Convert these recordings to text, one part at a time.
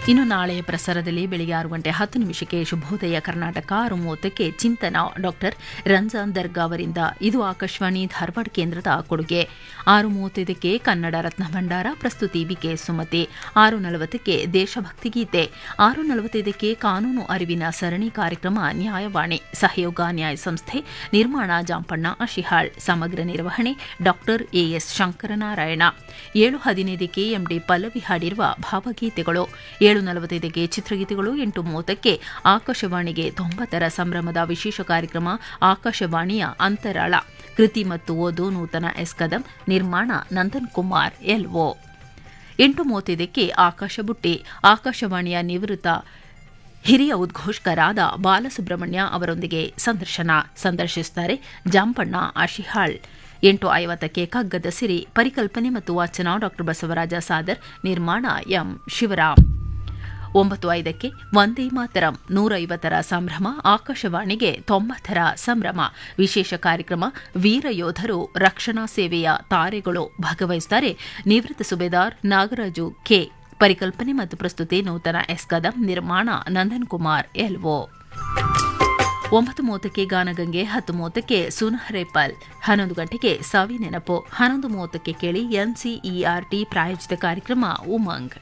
ಇನ್ನು ನಾಳೆಯ ಪ್ರಸಾರದಲ್ಲಿ ಬೆಳಿಗ್ಗೆ ಆರು ಗಂಟೆ ಹತ್ತು ನಿಮಿಷಕ್ಕೆ ಶುಭೋದಯ ಕರ್ನಾಟಕ ಆರು ಮೂವತ್ತಕ್ಕೆ ಚಿಂತನ ಡಾಕ್ಟರ್ ರಂಜಾನ್ ದರ್ಗಾ ಅವರಿಂದ ಇದು ಆಕಾಶವಾಣಿ ಧಾರವಾಡ ಕೇಂದ್ರದ ಕೊಡುಗೆ ಆರು ಮೂವತ್ತೈದಕ್ಕೆ ಕನ್ನಡ ರತ್ನ ಭಂಡಾರ ಪ್ರಸ್ತುತಿ ಬಿಕೆ ಸುಮತಿ ಆರು ನಲವತ್ತಕ್ಕೆ ದೇಶಭಕ್ತಿ ಗೀತೆ ಆರು ನಲವತ್ತೈದಕ್ಕೆ ಕಾನೂನು ಅರಿವಿನ ಸರಣಿ ಕಾರ್ಯಕ್ರಮ ನ್ಯಾಯವಾಣಿ ಸಹಯೋಗ ನ್ಯಾಯ ಸಂಸ್ಥೆ ನಿರ್ಮಾಣ ಜಾಂಪಣ್ಣ ಅಶಿಹಾಳ್ ಸಮಗ್ರ ನಿರ್ವಹಣೆ ಡಾಕ್ಟರ್ ಎಎಸ್ ಶಂಕರನಾರಾಯಣ ಏಳು ಹದಿನೈದಕ್ಕೆ ಎಂಡಿ ಪಲ್ಲವಿ ಹಾಡಿರುವ ಭಾವಗೀತೆಗಳು ಏಳು ನಲವತ್ತೈದಕ್ಕೆ ಚಿತ್ರಗೀತೆಗಳು ಎಂಟು ಮೂವತ್ತಕ್ಕೆ ಆಕಾಶವಾಣಿಗೆ ತೊಂಬತ್ತರ ಸಂಭ್ರಮದ ವಿಶೇಷ ಕಾರ್ಯಕ್ರಮ ಆಕಾಶವಾಣಿಯ ಅಂತರಾಳ ಕೃತಿ ಮತ್ತು ಓದು ನೂತನ ಎಸ್ ಕದಂ ನಿರ್ಮಾಣ ನಂದನ್ ಕುಮಾರ್ ಎಲ್ಒ ಎಂಟು ಮೂವತ್ತೈದಕ್ಕೆ ಆಕಾಶ ಬುಟ್ಟಿ ಆಕಾಶವಾಣಿಯ ನಿವೃತ್ತ ಹಿರಿಯ ಉದ್ಘೋಷಕರಾದ ಬಾಲಸುಬ್ರಹ್ಮಣ್ಯ ಅವರೊಂದಿಗೆ ಸಂದರ್ಶನ ಸಂದರ್ಶಿಸುತ್ತಾರೆ ಜಾಂಪಣ್ಣ ಆಶಿಹಾಳ್ ಎಂಟು ಐವತ್ತಕ್ಕೆ ಕಗ್ಗದ ಸಿರಿ ಪರಿಕಲ್ಪನೆ ಮತ್ತು ವಾಚನ ಡಾ ಬಸವರಾಜ ಸಾದರ್ ನಿರ್ಮಾಣ ಎಂ ಶಿವರಾಮ್ ಒಂಬತ್ತು ಐದಕ್ಕೆ ವಂದೇ ಮಾತರಂ ನೂರೈವತ್ತರ ಸಂಭ್ರಮ ಆಕಾಶವಾಣಿಗೆ ತೊಂಬತ್ತರ ಸಂಭ್ರಮ ವಿಶೇಷ ಕಾರ್ಯಕ್ರಮ ವೀರ ಯೋಧರು ರಕ್ಷಣಾ ಸೇವೆಯ ತಾರೆಗಳು ಭಾಗವಹಿಸುತ್ತಾರೆ ನಿವೃತ್ತ ಸುಬೇದಾರ್ ನಾಗರಾಜು ಕೆ ಪರಿಕಲ್ಪನೆ ಮತ್ತು ಪ್ರಸ್ತುತಿ ನೂತನ ಎಸ್ ಕದಂ ನಿರ್ಮಾಣ ನಂದನ್ ಕುಮಾರ್ ಎಲ್ಒ ಒಂಬತ್ತು ಮೂವತ್ತಕ್ಕೆ ಗಾನಗಂಗೆ ಹತ್ತು ಮೂವತ್ತಕ್ಕೆ ಸುನಹರೇಪಲ್ ಹನ್ನೊಂದು ಗಂಟೆಗೆ ಸವಿ ನೆನಪು ಹನ್ನೊಂದು ಮೂವತ್ತಕ್ಕೆ ಕೇಳಿ ಎನ್ಸಿಇಆರ್ಟಿ ಪ್ರಾಯೋಜಿತ ಕಾರ್ಯಕ್ರಮ ಉಮಂಗ್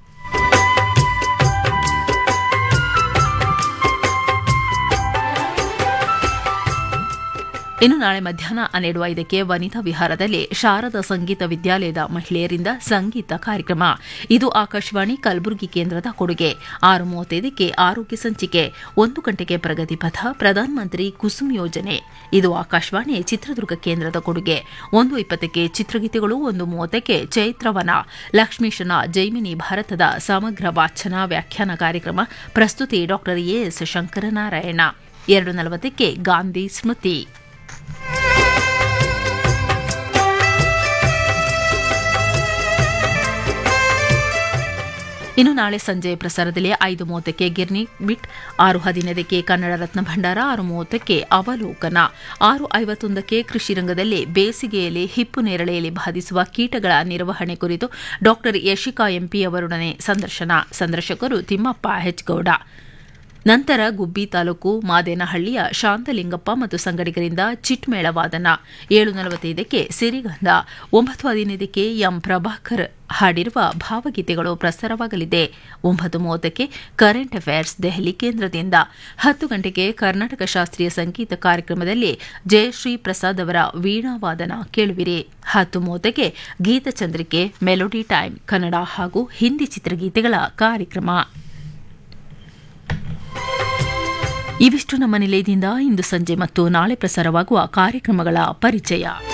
ಇನ್ನು ನಾಳೆ ಮಧ್ಯಾಹ್ನ ಹನ್ನೆರಡು ಐದಕ್ಕೆ ವನಿತಾ ವಿಹಾರದಲ್ಲಿ ಶಾರದಾ ಸಂಗೀತ ವಿದ್ಯಾಲಯದ ಮಹಿಳೆಯರಿಂದ ಸಂಗೀತ ಕಾರ್ಯಕ್ರಮ ಇದು ಆಕಾಶವಾಣಿ ಕಲಬುರಗಿ ಕೇಂದ್ರದ ಕೊಡುಗೆ ಆರು ಮೂವತ್ತೈದಕ್ಕೆ ಆರೋಗ್ಯ ಸಂಚಿಕೆ ಒಂದು ಗಂಟೆಗೆ ಪ್ರಗತಿ ಪಥ ಪ್ರಧಾನಮಂತ್ರಿ ಕುಸುಮ್ ಯೋಜನೆ ಇದು ಆಕಾಶವಾಣಿ ಚಿತ್ರದುರ್ಗ ಕೇಂದ್ರದ ಕೊಡುಗೆ ಒಂದು ಇಪ್ಪತ್ತಕ್ಕೆ ಚಿತ್ರಗೀತೆಗಳು ಒಂದು ಮೂವತ್ತಕ್ಕೆ ಚೈತ್ರವನ ಲಕ್ಷ್ಮೀಶನ ಜೈಮಿನಿ ಭಾರತದ ಸಮಗ್ರ ವಾಚನ ವ್ಯಾಖ್ಯಾನ ಕಾರ್ಯಕ್ರಮ ಪ್ರಸ್ತುತಿ ಡಾ ಎಎಸ್ ಶಂಕರನಾರಾಯಣ ಎರಡು ನಲವತ್ತಕ್ಕೆ ಗಾಂಧಿ ಸ್ಮೃತಿ ಇನ್ನು ನಾಳೆ ಸಂಜೆ ಪ್ರಸಾರದಲ್ಲಿ ಐದು ಮೂವತ್ತಕ್ಕೆ ಗಿರ್ನಿ ಬಿಟ್ ಆರು ಹದಿನೈದಕ್ಕೆ ಕನ್ನಡ ರತ್ನ ಭಂಡಾರ ಆರು ಮೂವತ್ತಕ್ಕೆ ಅವಲೋಕನ ಆರು ಐವತ್ತೊಂದಕ್ಕೆ ಕೃಷಿ ರಂಗದಲ್ಲಿ ಬೇಸಿಗೆಯಲ್ಲಿ ಹಿಪ್ಪು ನೇರಳೆಯಲ್ಲಿ ಬಾಧಿಸುವ ಕೀಟಗಳ ನಿರ್ವಹಣೆ ಕುರಿತು ಡಾ ಯಶಿಕಾ ಎಂಪಿ ಅವರೊಡನೆ ಸಂದರ್ಶನ ಸಂದರ್ಶಕರು ತಿಮ್ಮಪ್ಪ ಹೆಚ್ಗೌಡ ನಂತರ ಗುಬ್ಬಿ ತಾಲೂಕು ಮಾದೇನಹಳ್ಳಿಯ ಶಾಂತಲಿಂಗಪ್ಪ ಮತ್ತು ಸಂಗಡಿಗರಿಂದ ಚಿಟ್ಮೇಳ ವಾದನ ಏಳು ನಲವತ್ತೈದಕ್ಕೆ ಸಿರಿಗಂಧ ಒಂಬತ್ತು ಹದಿನೈದಕ್ಕೆ ಎಂ ಪ್ರಭಾಕರ್ ಹಾಡಿರುವ ಭಾವಗೀತೆಗಳು ಪ್ರಸಾರವಾಗಲಿದೆ ಒಂಬತ್ತು ಮೂವತ್ತಕ್ಕೆ ಕರೆಂಟ್ ಅಫೇರ್ಸ್ ದೆಹಲಿ ಕೇಂದ್ರದಿಂದ ಹತ್ತು ಗಂಟೆಗೆ ಕರ್ನಾಟಕ ಶಾಸ್ತ್ರೀಯ ಸಂಗೀತ ಕಾರ್ಯಕ್ರಮದಲ್ಲಿ ಜಯಶ್ರೀ ಪ್ರಸಾದ್ ಅವರ ವೀಣಾವಾದನ ಕೇಳುವಿರಿ ಹತ್ತು ಮೂವತ್ತಕ್ಕೆ ಗೀತಚಂದ್ರಿಕೆ ಮೆಲೋಡಿ ಟೈಮ್ ಕನ್ನಡ ಹಾಗೂ ಹಿಂದಿ ಚಿತ್ರಗೀತೆಗಳ ಕಾರ್ಯಕ್ರಮ ಇವಿಷ್ಟು ನಮ್ಮ ನಿಲಯದಿಂದ ಇಂದು ಸಂಜೆ ಮತ್ತು ನಾಳೆ ಪ್ರಸಾರವಾಗುವ ಕಾರ್ಯಕ್ರಮಗಳ ಪರಿಚಯ